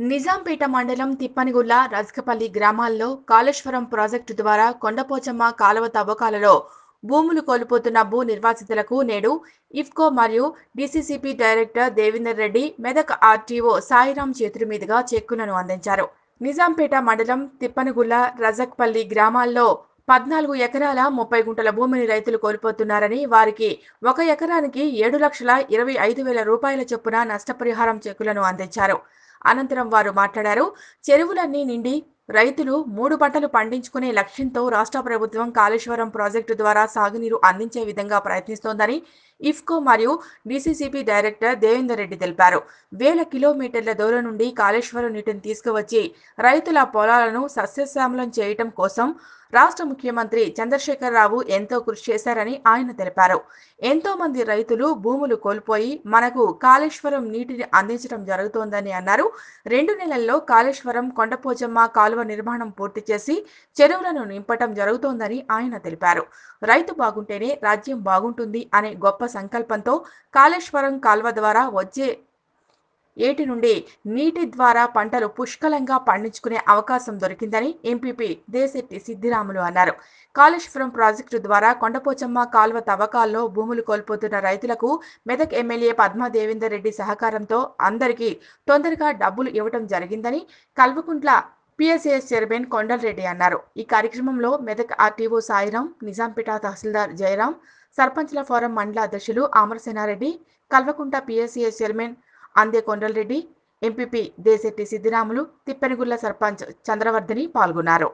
నిజాంపేట మండలం తిప్పనిగుల్ల రజకపల్లి గ్రామాల్లో కాళేశ్వరం ప్రాజెక్టు ద్వారా కొండపోచమ్మ కాలువ తవ్వకాలలో భూములు కోల్పోతున్న భూ నిర్వాసితులకు నేడు ఇఫ్కో మరియు DCCP director Devender Reddy Medak RTO Sairam చేతుల మీదుగా చెక్కులను అందించారు నిజాంపేట మండలం తిప్పనగుల్ల రజక్పల్లి గ్రామాల్లో పద్నాలుగు ఎకరాల ముప్పై గుంటల భూమిని రైతులు కోల్పోతున్నారని వారికి ఒక ఎకరానికి ఏడు లక్షల ఇరవై ఐదు వేల రూపాయల చొప్పున నష్టపరిహారం చెక్కులను అందించారు అనంతరం వారు మాట్లాడారు చెరువులన్నీ నిండి రైతులు మూడు పంటలు పండించుకునే లక్ష్యంతో రాష్ట్ర ప్రభుత్వం కాళేశ్వరం ప్రాజెక్టు ద్వారా సాగునీరు అందించే విధంగా ప్రయత్నిస్తోందని ఇఫ్కో మరియు డీసీసీపీ డైరెక్టర్ దేవేందర్ రెడ్డి తెలిపారు వేల కిలోమీటర్ల దూరం నుండి కాళేశ్వరం నీటిని తీసుకువచ్చి రైతుల పొలాలను సస్యశ్యామలం చేయటం కోసం రాష్ట్ర ముఖ్యమంత్రి చంద్రశేఖరరావు ఎంతో కృషి చేశారని ఆయన తెలిపారు ఎంతో మంది రైతులు భూములు కోల్పోయి మనకు కాళేశ్వరం నీటిని అందించడం జరుగుతోందని అన్నారు రెండు నెలల్లో కాళేశ్వరం కొండపోచమ్మ కాలువ నిర్మాణం పూర్తి చేసి చెరువులను నింపటం జరుగుతోందని ఆయన తెలిపారు రైతు బాగుంటేనే రాజ్యం బాగుంటుంది అనే గొప్ప సంకల్పంతో కాళేశ్వరం కాలువ ద్వారా వచ్చే ఏటి నుండి నీటి ద్వారా పంటలు పుష్కలంగా పండించుకునే అవకాశం దొరికిందని ఎంపీపీ దేశెట్టి సిద్దిరాములు అన్నారు కాళేశ్వరం ప్రాజెక్టు ద్వారా కొండపోచమ్మ కాల్వ తవ్వకాల్లో భూములు కోల్పోతున్న రైతులకు మెదక్ ఎమ్మెల్యే పద్మా దేవేందర్ రెడ్డి సహకారంతో అందరికీ తొందరగా డబ్బులు ఇవ్వటం జరిగిందని కల్వకుంట్ల పిఎస్ఏఎస్ చైర్మన్ కొండలరెడ్డి అన్నారు ఈ కార్యక్రమంలో మెదక్ ఆర్టీఓ సాయిరాం నిజాంపేట తహసీల్దార్ జయరాం సర్పంచ్ల ఫోరం మండల అధ్యక్షులు అమరసేనారెడ్డి కల్వకుంట పిఎస్సిఎస్ చైర్మన్ అందే కొండలరెడ్డి ఎంపీపీ దేశెట్టి సిద్దిరాములు తిప్పెనగుల్ల సర్పంచ్ చంద్రవర్ధని పాల్గొన్నారు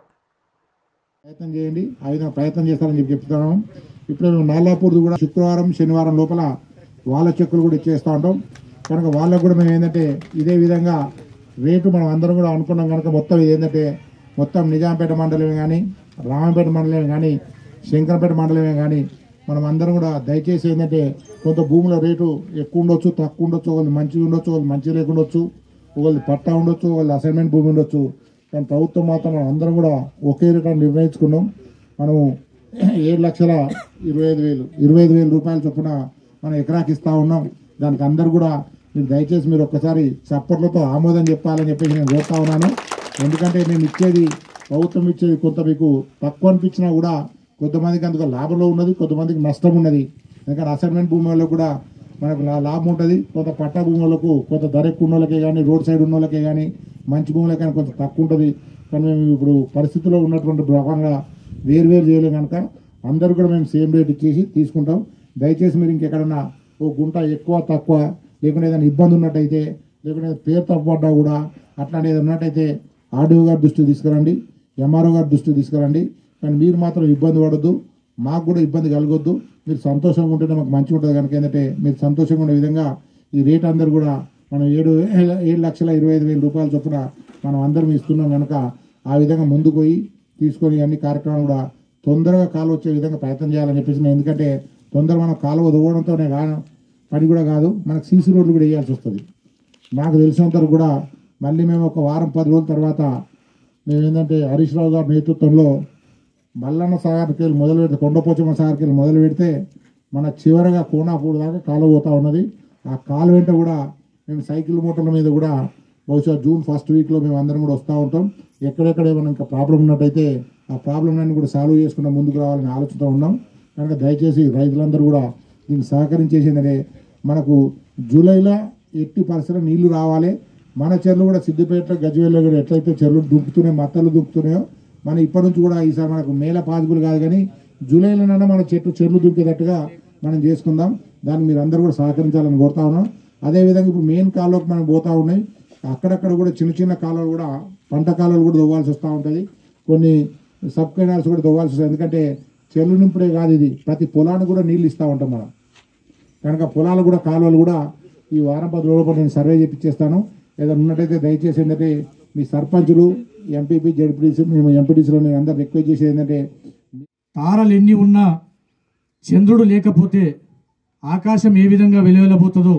ప్రయత్నం చేయండి ఆ విధంగా ప్రయత్నం చేస్తారని చెప్పి చెప్తున్నాము ఇప్పుడు మేము నాలాపూర్ కూడా శుక్రవారం శనివారం లోపల వాళ్ళ చెక్కులు కూడా ఇచ్చేస్తూ ఉంటాం కనుక వాళ్ళకు కూడా మేము ఏంటంటే ఇదే విధంగా రేటు మనం అందరం కూడా అనుకున్నాం కనుక మొత్తం ఇది ఏంటంటే మొత్తం నిజాంపేట మండలమే కానీ రామంపేట మండలమే కానీ శంకరంపేట మండలమే కానీ మనం అందరం కూడా దయచేసి ఏంటంటే కొంత భూముల రేటు ఎక్కువ ఉండొచ్చు తక్కువ ఉండొచ్చు ఒకళ్ళు మంచిగా ఉండొచ్చు ఒకళ్ళు మంచిగా లేకుండొచ్చు ఒకళ్ళు పట్టా ఉండొచ్చు ఒకళ్ళు అసైన్మెంట్ భూమి ఉండొచ్చు కానీ ప్రభుత్వం మాత్రం మనం అందరం కూడా ఒకే రకం నిర్ణయించుకున్నాం మనము ఏడు లక్షల ఇరవై ఐదు వేలు ఇరవై ఐదు వేల రూపాయల చొప్పున మనం ఎకరాకి ఇస్తా ఉన్నాం దానికి అందరు కూడా మీరు దయచేసి మీరు ఒక్కసారి చప్పట్లతో ఆమోదం చెప్పాలని చెప్పేసి నేను కోరుతా ఉన్నాను ఎందుకంటే మేము ఇచ్చేది ప్రభుత్వం ఇచ్చేది కొంత మీకు తక్కువ అనిపించినా కూడా కొంతమందికి అందుకు లాభంలో ఉన్నది కొంతమందికి నష్టం ఉన్నది ఎందుకంటే అసైన్మెంట్ భూమి వాళ్ళకు కూడా మనకు లా- లాభం ఉంటుంది కొంత పట్టా భూమి వాళ్ళకు కొంత ధర ఎక్కువ ఉన్న వాళ్ళకే కానీ రోడ్ సైడ్ ఉన్న వాళ్ళకే కానీ మంచి భూములకే కానీ కొంత తక్కువ ఉంటుంది కానీ మేము ఇప్పుడు పరిస్థితిలో ఉన్నటువంటి భాగంగా వేరు వేరు చేయలేం కనుక అందరూ కూడా మేము సేమ్ రేట్ ఇచ్చేసి తీసుకుంటాం దయచేసి మీరు ఇంకెక్కడన్నా ఓ గుంట ఎక్కువ తక్కువ లేకుంటే ఏదైనా ఇబ్బంది ఉన్నట్టయితే లేకుంటే ఏదైనా పేరు తప్పబడ్డా కూడా అట్లాంటి ఏదైనా ఉన్నట్టయితే ఆర్డీఓ గారి దృష్టికి తీసుకురండి ఎంఆర్ఓ గారి దృష్టికి తీసుకురండి కానీ మీరు మాత్రం ఇబ్బంది పడొద్దు మాకు కూడా ఇబ్బంది కలగొద్దు మీరు సంతోషంగా ఉంటేనే మాకు మంచిగా ఉంటుంది కనుక ఏంటంటే మీరు సంతోషంగా ఉండే విధంగా ఈ రేట్ అందరు కూడా మనం ఏడు వేల- ఏడు లక్షల ఇరవై ఐదు వేల రూపాయల చొప్పున మనం అందరం ఇస్తున్నాం కనుక ఆ విధంగా ముందుకు పోయి తీసుకొని అన్ని కార్యక్రమాలు కూడా తొందరగా కాలు వచ్చే విధంగా ప్రయత్నం చేయాలని చెప్పేసి నేను ఎందుకంటే తొందర మనం కాలువ దువ్వడంతోనే కా పని కూడా కాదు మనకు సీసీ రోడ్లు కూడా వేయాల్సి వస్తుంది నాకు తెలిసినంత వరకు కూడా మళ్ళీ మేము ఒక వారం పది రోజుల తర్వాత మేము ఏంటంటే హరీష్ రావు గారి నేతృత్వంలో మల్లన్న సాగర్కి వెళ్ళి మొదలు పెడితే కొండపోచమ్మ సాగర్కి వెళ్ళి మొదలు పెడితే మన చివరగా కోనాపూర్ దాకా కాలువ పోతా ఉన్నది ఆ కాలు వెంట కూడా మేము సైకిల్ మోటార్ల మీద కూడా బహుశా జూన్ ఫస్ట్ వీక్లో మేము అందరం కూడా వస్తూ ఉంటాం ఎక్కడెక్కడ ఏమైనా ఇంకా ప్రాబ్లం ఉన్నట్టయితే ఆ ప్రాబ్లం అన్ని కూడా సాల్వ్ చేసుకుంటూ ముందుకు రావాలని ఆలోచనతో ఉన్నాం కనుక దయచేసి రైతులందరూ కూడా దీనికి సహకరించేసిందనే మనకు జూలైలో ఎట్టి పరిస్థితుల్లో నీళ్లు రావాలి మన చెర్లు కూడా సిద్దిపేట గజ్వేల్లో కూడా ఎట్లయితే చెర్లు దుంకుతున్నాయో మత్తలు దుంకుతున్నాయో మన ఇప్పటి నుంచి కూడా ఈసారి మనకు మేల పాసిబుల్ కాదు కానీ జూలైలోనైనా మన చెట్లు చెర్లు దుంకేటట్టుగా మనం చేసుకుందాం దాన్ని మీరు అందరూ కూడా సహకరించాలని కోరుతా ఉన్నాం అదేవిధంగా ఇప్పుడు మెయిన్ కాలువకి మనం పోతా ఉన్నాయి అక్కడక్కడ కూడా చిన్న చిన్న కాలువలు కూడా పంట కాలువలు కూడా దొవ్వాల్సి వస్తూ ఉంటుంది కొన్ని సబ్ కెనాల్స్ కూడా దొవ్వాల్సి వస్తుంది ఎందుకంటే చెర్లు నింపుడే కాదు ఇది ప్రతి పొలానికి కూడా నీళ్ళు ఇస్తూ ఉంటాం మనం కనుక పొలాలు కూడా కాలువలు కూడా ఈ వారం పది రోజుల నేను సర్వే చేపించేస్తాను ఏదైనా ఉన్నట్టయితే దయచేసి ఏంటంటే మీ సర్పంచులు ఎంపీపీ జడ్పీటీసీ మేము ఎంపీటీసీలో నేను అందరు రిక్వెస్ట్ చేసేది ఏంటంటే తారలు ఎన్ని ఉన్నా చంద్రుడు లేకపోతే ఆకాశం ఏ విధంగా వెలువెలబోతుందో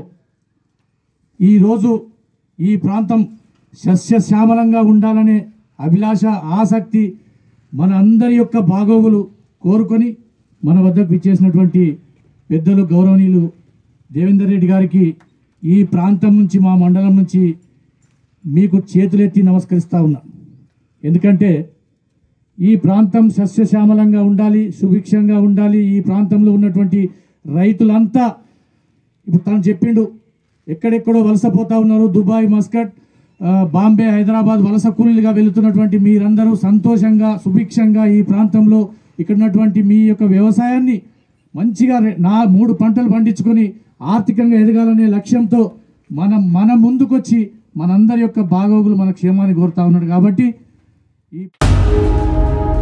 ఈరోజు ఈ ప్రాంతం సస్యశ్యామలంగా ఉండాలనే అభిలాష ఆసక్తి మన అందరి యొక్క బాగోగులు కోరుకొని మన వద్దకు ఇచ్చేసినటువంటి పెద్దలు గౌరవనీయులు దేవేందర్ రెడ్డి గారికి ఈ ప్రాంతం నుంచి మా మండలం నుంచి మీకు చేతులెత్తి నమస్కరిస్తా ఉన్నా ఎందుకంటే ఈ ప్రాంతం సస్యశ్యామలంగా ఉండాలి సుభిక్షంగా ఉండాలి ఈ ప్రాంతంలో ఉన్నటువంటి రైతులంతా ఇప్పుడు తను చెప్పిండు ఎక్కడెక్కడో వలసపోతా ఉన్నారు దుబాయ్ మస్కట్ ఆ, బాంబే హైదరాబాద్ వలస కూలీలుగా వెళుతున్నటువంటి మీరందరూ సంతోషంగా సుభిక్షంగా ఈ ప్రాంతంలో ఇక్కడ ఉన్నటువంటి మీ యొక్క వ్యవసాయాన్ని మంచిగా రె- నా మూడు పంటలు పండించుకొని ఆర్థికంగా ఎదగాలనే లక్ష్యంతో మనం మన ముందుకొచ్చి మనందరి యొక్క బాగోగులు మన క్షేమాన్ని కోరుతా ఉన్నాడు కాబట్టి ఈ